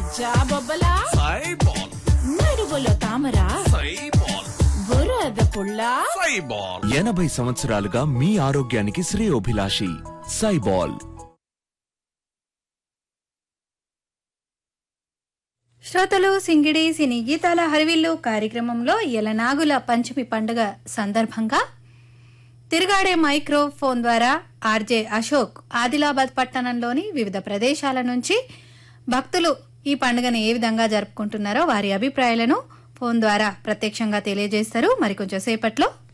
జాబొబ్బలా సైబాల్ నడువులో తామర సైబాల్ బురద పుల్ల సైబాల్ ఎనభై సంవత్సరాలుగా మీ ఆరోగ్యానికి శ్రేయోభిలాషి సైబాల్ శ్రోతలు సింగిడి సినీ గీతాల హరివిల్లు కార్యక్రమంలో ఎలనాగుల పంచమి పండుగ సందర్భంగా తిరుగాడే మైక్రోఫోన్ ద్వారా ఆర్జే అశోక్ ఆదిలాబాద్ పట్టణంలోని వివిధ ప్రదేశాల నుంచి భక్తులు ఈ పండుగను ఏ విధంగా జరుపుకుంటున్నారో వారి అభిప్రాయాలను ఫోన్ ద్వారా ప్రత్యక్షంగా తెలియజేస్తారు మరికొంచెం సేపట్లో